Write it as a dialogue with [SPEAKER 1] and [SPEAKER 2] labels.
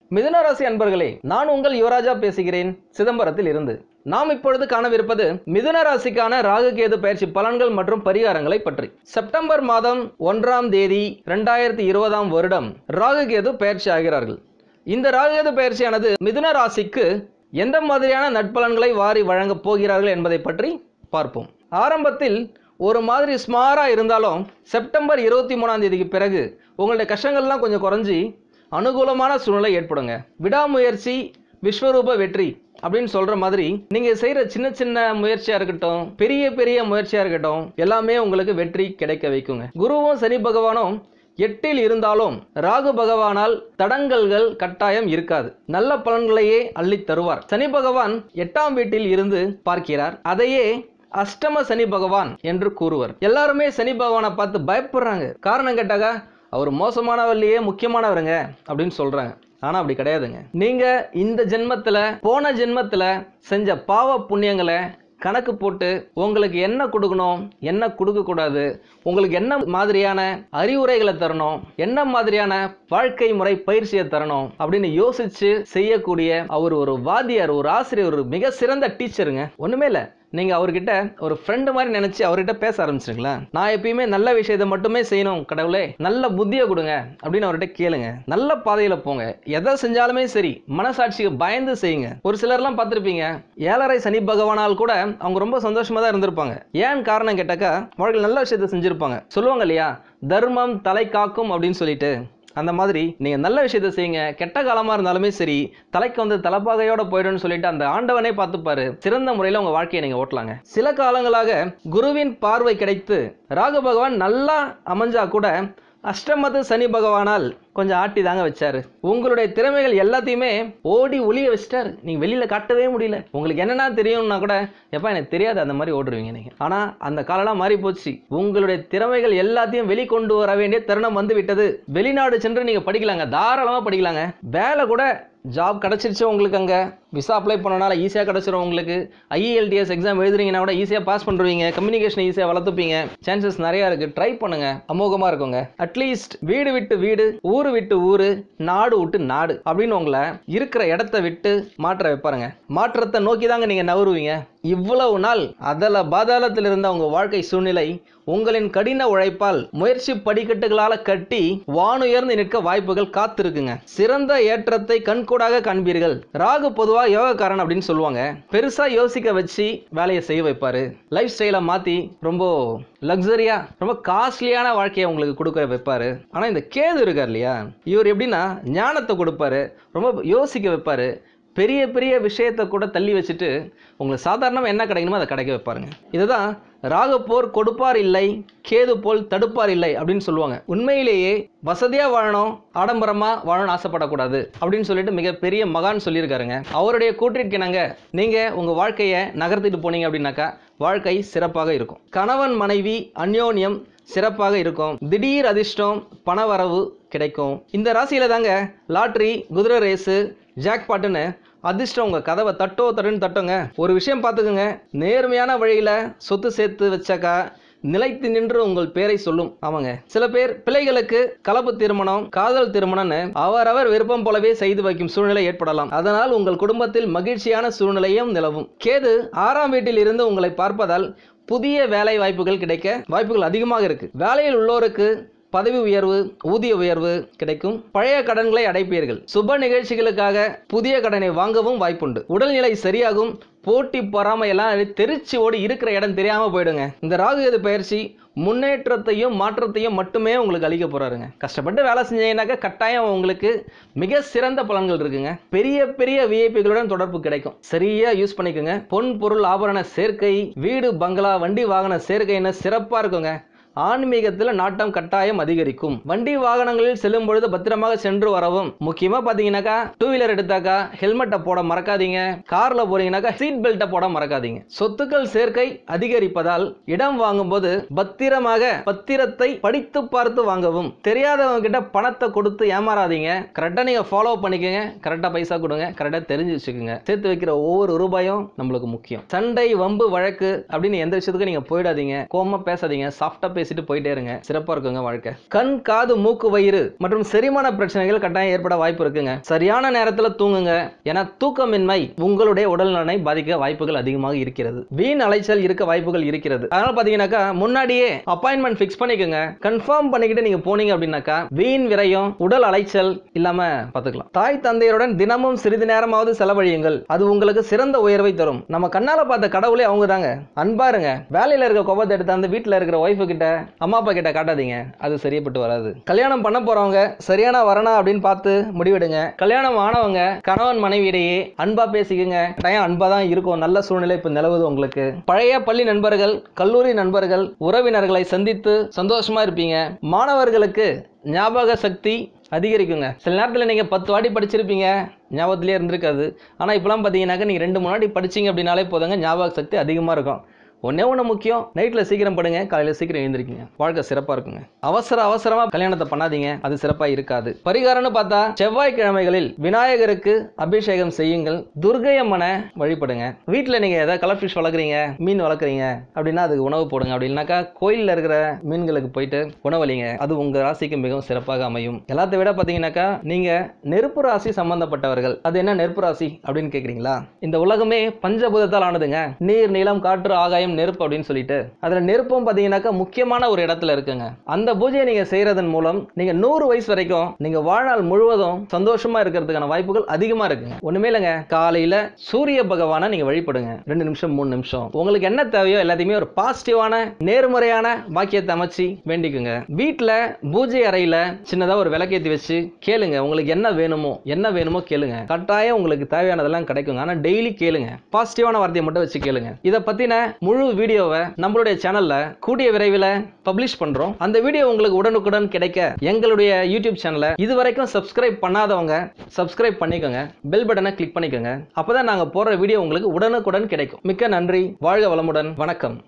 [SPEAKER 1] மிதுன ராசி அன்பர்களே நான் உங்கள் யுவராஜா பேசுகிறேன் சிதம்பரத்தில் இருந்து நாம் இப்பொழுது காணவிருப்பது மிதுன ராசிக்கான ராகு கேது பயிற்சி பலன்கள் மற்றும் பரிகாரங்களை பற்றி செப்டம்பர் மாதம் ஒன்றாம் தேதி ரெண்டாயிரத்தி இருபதாம் வருடம் ராகு கேது பயிற்சி ஆகிறார்கள் இந்த ராகு கேது பயிற்சியானது மிதுன ராசிக்கு எந்த மாதிரியான நட்பலன்களை வாரி வழங்கப் போகிறார்கள் என்பதை பற்றி பார்ப்போம் ஆரம்பத்தில் ஒரு மாதிரி ஸ்மாராக இருந்தாலும் செப்டம்பர் இருபத்தி மூணாம் தேதிக்கு பிறகு உங்களுடைய கஷ்டங்கள்லாம் கொஞ்சம் குறைஞ்சி அனுகூலமான சூழ்நிலை ஏற்படுங்க விடாமுயற்சி விஸ்வரூப வெற்றி அப்படின்னு சொல்ற மாதிரி நீங்க செய்யற சின்ன சின்ன முயற்சியா இருக்கட்டும் பெரிய பெரிய முயற்சியா இருக்கட்டும் எல்லாமே உங்களுக்கு வெற்றி கிடைக்க வைக்குங்க குருவும் சனி பகவானும் எட்டில் இருந்தாலும் ராகு பகவானால் தடங்கல்கள் கட்டாயம் இருக்காது நல்ல பலன்களையே அள்ளித் தருவார் சனி பகவான் எட்டாம் வீட்டில் இருந்து பார்க்கிறார் அதையே அஷ்டம சனி பகவான் என்று கூறுவர் எல்லாருமே சனி பகவானை பார்த்து பயப்படுறாங்க காரணம் கேட்டாக்கா அவர் மோசமானவர்லயே முக்கியமானவருங்க அப்படின்னு சொல்றாங்க ஆனா அப்படி கிடையாதுங்க நீங்க இந்த ஜென்மத்துல போன ஜென்மத்துல செஞ்ச பாவ புண்ணியங்களை கணக்கு போட்டு உங்களுக்கு என்ன கொடுக்கணும் என்ன கொடுக்க கூடாது உங்களுக்கு என்ன மாதிரியான அறிவுரைகளை தரணும் என்ன மாதிரியான வாழ்க்கை முறை பயிற்சியை தரணும் அப்படின்னு யோசிச்சு செய்யக்கூடிய அவர் ஒரு வாத்தியார் ஒரு ஆசிரியர் ஒரு மிக சிறந்த டீச்சருங்க ஒண்ணுமே இல்லை நீங்க அவர்கிட்ட ஒரு ஃப்ரெண்டு மாதிரி நினைச்சு அவர்கிட்ட பேச ஆரம்பிச்சிருங்களேன் நான் எப்பயுமே நல்ல விஷயத்தை மட்டுமே செய்யணும் கடவுளே நல்ல புத்தியை கொடுங்க அப்படின்னு அவர்கிட்ட கேளுங்க நல்ல பாதையில போங்க எதை செஞ்சாலுமே சரி மனசாட்சிக்கு பயந்து செய்யுங்க ஒரு சிலர்லாம் பார்த்துருப்பீங்க ஏழரை சனி பகவானால் கூட அவங்க ரொம்ப சந்தோஷமா தான் இருந்திருப்பாங்க ஏன் காரணம் கேட்டாக்கா வாழ்க்கையில் நல்ல விஷயத்தை செஞ்சிருப்பாங்க சொல்லுவாங்க இல்லையா தர்மம் தலை காக்கும் அப்படின்னு சொல்லிட்டு அந்த மாதிரி நீங்கள் நல்ல விஷயத்தை செய்யுங்க கெட்ட காலமாக இருந்தாலுமே சரி தலைக்கு வந்து தலைப்பாகையோட போயிடும்னு சொல்லிட்டு அந்த ஆண்டவனே பார்த்துப்பாரு சிறந்த முறையில் உங்கள் வாழ்க்கையை நீங்கள் ஓட்டலாங்க சில காலங்களாக குருவின் பார்வை கிடைத்து ராகு பகவான் நல்லா அமைஞ்சா கூட அஷ்டமத்து சனி பகவானால் கொஞ்சம் ஆட்டி தாங்க வச்சாரு உங்களுடைய திறமைகள் எல்லாத்தையுமே ஓடி ஒளிய வச்சிட்டாரு நீங்க வெளியில காட்டவே முடியல உங்களுக்கு என்னென்ன தெரியும்னா கூட எப்பா எனக்கு தெரியாது அந்த மாதிரி ஓடுருவீங்க நீங்க ஆனா அந்த காலம்லாம் மாறி போச்சு உங்களுடைய திறமைகள் எல்லாத்தையும் வெளிக்கொண்டு வர வேண்டிய தருணம் வந்து விட்டது வெளிநாடு சென்று நீங்க படிக்கலாங்க தாராளமா படிக்கலாங்க வேலை கூட ஜாப் கிடச்சிருச்சு உங்களுக்கு அங்கே விசா அப்ளை பண்ணனால ஈஸியாக கிடச்சிரும் உங்களுக்கு ஐஇஎல்டிஎஸ் எக்ஸாம் எழுதுறீங்கன்னா கூட ஈஸியாக பாஸ் பண்ணுவீங்க கம்யூனிகேஷன் ஈஸியாக வளர்த்துப்பீங்க சான்சஸ் நிறையா இருக்குது ட்ரை பண்ணுங்க அமோகமாக இருக்குங்க அட்லீஸ்ட் வீடு விட்டு வீடு ஊர் விட்டு ஊர் நாடு விட்டு நாடு அப்படின்னு உங்களை இருக்கிற இடத்த விட்டு மாற்ற வைப்பாருங்க மாற்றத்தை நோக்கி தாங்க நீங்கள் நவருவீங்க இவ்வளவு நாள் அதல பாதாளத்தில் இருந்த உங்க வாழ்க்கை சூழ்நிலை உங்களின் கடின உழைப்பால் முயற்சி படிக்கட்டுகளால கட்டி வானுயர்ந்து நிற்க வாய்ப்புகள் காத்திருக்குங்க சிறந்த ஏற்றத்தை கண்கூடாக காண்பீர்கள் ராகு பொதுவா யோகக்காரன் அப்படின்னு சொல்லுவாங்க பெருசா யோசிக்க வச்சு வேலையை செய்ய வைப்பாரு லைஃப் ஸ்டைலை மாத்தி ரொம்ப லக்ஸரியா ரொம்ப காஸ்ட்லியான வாழ்க்கையை உங்களுக்கு கொடுக்க வைப்பாரு ஆனா இந்த கேது இருக்கார் இல்லையா இவர் எப்படின்னா ஞானத்தை கொடுப்பாரு ரொம்ப யோசிக்க வைப்பாரு பெரிய பெரிய விஷயத்தை கூட தள்ளி வச்சுட்டு உங்களுக்கு சாதாரணமாக என்ன கிடைக்கணுமோ அதை கிடைக்க வைப்பாருங்க இதுதான் ராகப்போர் கொடுப்பார் இல்லை கேது போல் தடுப்பார் இல்லை அப்படின்னு சொல்லுவாங்க உண்மையிலேயே வசதியாக வாழணும் ஆடம்பரமாக வாழணும்னு ஆசைப்படக்கூடாது அப்படின்னு சொல்லிட்டு மிகப்பெரிய மகான் சொல்லியிருக்காருங்க அவருடைய கூற்றிற்கிணங்க நீங்கள் உங்கள் வாழ்க்கையை நகர்த்திட்டு போனீங்க அப்படின்னாக்கா வாழ்க்கை சிறப்பாக இருக்கும் கணவன் மனைவி அந்யோன்யம் சிறப்பாக இருக்கும் திடீர் அதிர்ஷ்டம் பணவரவு கிடைக்கும் இந்த ராசியில தாங்க லாட்ரி குதிரை ரேஸு ஜாக்பாட்டுன்னு அதிர்ஷ்டம் உங்க கதவை தட்டோ தட்டுன்னு தட்டுங்க ஒரு விஷயம் பார்த்துக்குங்க நேர்மையான வழியில சொத்து சேர்த்து வச்சாக்கா நிலைத்து நின்று உங்கள் பேரை சொல்லும் ஆமாங்க சில பேர் பிள்ளைகளுக்கு கலப்பு திருமணம் காதல் திருமணம்னு அவரவர் விருப்பம் போலவே செய்து வைக்கும் சூழ்நிலை ஏற்படலாம் அதனால் உங்கள் குடும்பத்தில் மகிழ்ச்சியான சூழ்நிலையும் நிலவும் கேது ஆறாம் வீட்டில் இருந்து உங்களை பார்ப்பதால் புதிய வேலை வாய்ப்புகள் கிடைக்க வாய்ப்புகள் அதிகமாக இருக்கு வேலையில் உள்ளோருக்கு பதவி உயர்வு ஊதிய உயர்வு கிடைக்கும் பழைய கடன்களை அடைப்பீர்கள் சுப நிகழ்ச்சிகளுக்காக புதிய கடனை வாங்கவும் வாய்ப்புண்டு உடல்நிலை சரியாகும் போட்டி பொறாமையெல்லாம் தெரிச்சு ஓடி இருக்கிற இடம் தெரியாம போயிடுங்க இந்த ராகு கேது பயிற்சி முன்னேற்றத்தையும் மாற்றத்தையும் மட்டுமே உங்களுக்கு அளிக்க போறாருங்க கஷ்டப்பட்டு வேலை செஞ்சீங்கன்னாக்கா கட்டாயம் உங்களுக்கு மிக சிறந்த பலன்கள் இருக்குங்க பெரிய பெரிய விஐபிகளுடன் தொடர்பு கிடைக்கும் சரியா யூஸ் பண்ணிக்கோங்க பொன் பொருள் ஆபரண சேர்க்கை வீடு பங்களா வண்டி வாகன சேர்க்கைன்னு சிறப்பா இருக்குங்க ஆன்மீகத்தில் நாட்டம் கட்டாயம் அதிகரிக்கும் வண்டி வாகனங்களில் செல்லும் பொழுது பத்திரமாக சென்று வரவும் முக்கியமா பாத்தீங்கன்னாக்கா டூ வீலர் எடுத்தாக்கா ஹெல்மெட்டை போட மறக்காதீங்க கார்ல போறீங்கன்னாக்கா சீட் பெல்ட்டை போட மறக்காதீங்க சொத்துக்கள் சேர்க்கை அதிகரிப்பதால் இடம் வாங்கும்போது பத்திரமாக பத்திரத்தை படித்து பார்த்து வாங்கவும் தெரியாதவங்க கிட்ட பணத்தை கொடுத்து ஏமாறாதீங்க கரெக்டா நீங்க ஃபாலோ பண்ணிக்கோங்க கரெக்டா பைசா கொடுங்க கரெக்டா தெரிஞ்சு வச்சுக்கோங்க சேர்த்து வைக்கிற ஒவ்வொரு ரூபாயும் நம்மளுக்கு முக்கியம் சண்டை வம்பு வழக்கு அப்படின்னு எந்த விஷயத்துக்கும் நீங்க போயிடாதீங்க கோமா பேசாதீங்க சாஃப்டா பேசி பேசிட்டு போயிட்டே இருங்க சிறப்பா இருக்குங்க வாழ்க்கை கண் காது மூக்கு வயிறு மற்றும் செரிமான பிரச்சனைகள் கட்டாயம் ஏற்பட வாய்ப்பு இருக்குங்க சரியான நேரத்துல தூங்குங்க ஏன்னா தூக்கமின்மை உங்களுடைய உடல் நலனை பாதிக்க வாய்ப்புகள் அதிகமாக இருக்கிறது வீண் அலைச்சல் இருக்க வாய்ப்புகள் இருக்கிறது அதனால பாத்தீங்கன்னாக்கா முன்னாடியே அப்பாயின்மெண்ட் ஃபிக்ஸ் பண்ணிக்கோங்க கன்ஃபார்ம் பண்ணிக்கிட்டு நீங்க போனீங்க அப்படின்னாக்கா வீண் விரயம் உடல் அலைச்சல் இல்லாம பாத்துக்கலாம் தாய் தந்தையருடன் தினமும் சிறிது நேரமாவது செலவழியுங்கள் அது உங்களுக்கு சிறந்த உயர்வை தரும் நம்ம கண்ணால பார்த்த கடவுளே அவங்க தாங்க அன்பா இருங்க வேலையில இருக்க கோபத்தை எடுத்து அந்த வீட்டுல இருக்கிற ஒய்ஃபு கிட்ட அம்மா அப்பா கிட்ட காட்டாதீங்க அது சரியப்பட்டு வராது கல்யாணம் பண்ண போறவங்க சரியான வரனா அப்படின்னு பார்த்து முடிவெடுங்க கல்யாணம் ஆனவங்க கணவன் மனைவியிடையே அன்பா பேசிக்கங்க கட்டாயம் அன்பா தான் இருக்கும் நல்ல சூழ்நிலை இப்ப நிலவுது உங்களுக்கு பழைய பள்ளி நண்பர்கள் கல்லூரி நண்பர்கள் உறவினர்களை சந்தித்து சந்தோஷமா இருப்பீங்க மாணவர்களுக்கு ஞாபக சக்தி அதிகரிக்குங்க சில நேரத்தில் நீங்கள் பத்து வாட்டி படிச்சிருப்பீங்க ஞாபகத்திலே இருந்திருக்காது ஆனால் இப்போலாம் பார்த்தீங்கன்னாக்க நீங்கள் ரெண்டு மூணு வாட்டி படிச்சீங்க அப்படின்னாலே போதுங்க ஞாபக சக்தி அதிகமாக இருக்கும் ஒன்றே ஒன்று முக்கியம் நைட்டில் சீக்கிரம் படுங்க காலையில் சீக்கிரம் எழுந்திருக்கீங்க வாழ்க்கை சிறப்பாக இருக்குங்க அவசர அவசரமாக கல்யாணத்தை பண்ணாதீங்க அது சிறப்பாக இருக்காது பரிகாரம்னு பார்த்தா செவ்வாய்க்கிழமைகளில் விநாயகருக்கு அபிஷேகம் செய்யுங்கள் துர்கை அம்மனை வழிபடுங்க வீட்டில் நீங்கள் ஏதாவது கலர் ஃபிஷ் வளர்க்குறீங்க மீன் வளர்க்குறீங்க அப்படின்னா அதுக்கு உணவு போடுங்க அப்படி இல்லைனாக்கா கோயிலில் இருக்கிற மீன்களுக்கு போயிட்டு உணவளிங்க அது உங்கள் ராசிக்கு மிகவும் சிறப்பாக அமையும் எல்லாத்தை விட பார்த்தீங்கன்னாக்கா நீங்கள் நெருப்பு ராசி சம்பந்தப்பட்டவர்கள் அது என்ன நெருப்பு ராசி அப்படின்னு கேட்குறீங்களா இந்த உலகமே பஞ்சபூதத்தால் ஆனதுங்க நீர் நிலம் காற்று ஆகாயம் நெருப்பு அப்படின்னு சொல்லிட்டு அதுல நெருப்பும் பாத்தீங்கன்னாக்கா முக்கியமான ஒரு இடத்துல இருக்குங்க அந்த பூஜையை நீங்க செய்யறதன் மூலம் நீங்க நூறு வயசு வரைக்கும் நீங்க வாழ்நாள் முழுவதும் சந்தோஷமா இருக்கிறதுக்கான வாய்ப்புகள் அதிகமா இருக்குங்க ஒண்ணுமே இல்லைங்க காலையில சூரிய பகவானை நீங்க வழிபடுங்க ரெண்டு நிமிஷம் மூணு நிமிஷம் உங்களுக்கு என்ன தேவையோ எல்லாத்தையுமே ஒரு பாசிட்டிவான நேர்மறையான வாக்கியத்தை அமைச்சு வேண்டிக்குங்க வீட்டுல பூஜை அறையில சின்னதா ஒரு விளக்கேத்தி வச்சு கேளுங்க உங்களுக்கு என்ன வேணுமோ என்ன வேணுமோ கேளுங்க கட்டாயம் உங்களுக்கு தேவையானதெல்லாம் கிடைக்குங்க ஆனா டெய்லி கேளுங்க பாசிட்டிவான வார்த்தையை மட்டும் வச்சு கேளுங்க இதை பத்தின முழு வீடியோவை நம்மளுடைய சேனல்ல கூடிய விரைவில் பப்ளிஷ் பண்றோம் அந்த வீடியோ உங்களுக்கு உடனுக்குடன் கிடைக்க எங்களுடைய யூடியூப் சேனலை இதுவரைக்கும் சப்ஸ்கிரைப் பண்ணாதவங்க சப்ஸ்கிரைப் பண்ணிக்கோங்க பெல் பட்டனை கிளிக் பண்ணிக்கோங்க அப்பதான் நாங்க போடுற வீடியோ உங்களுக்கு உடனுக்குடன் கிடைக்கும் மிக்க நன்றி வாழ்க வளமுடன் வணக்கம்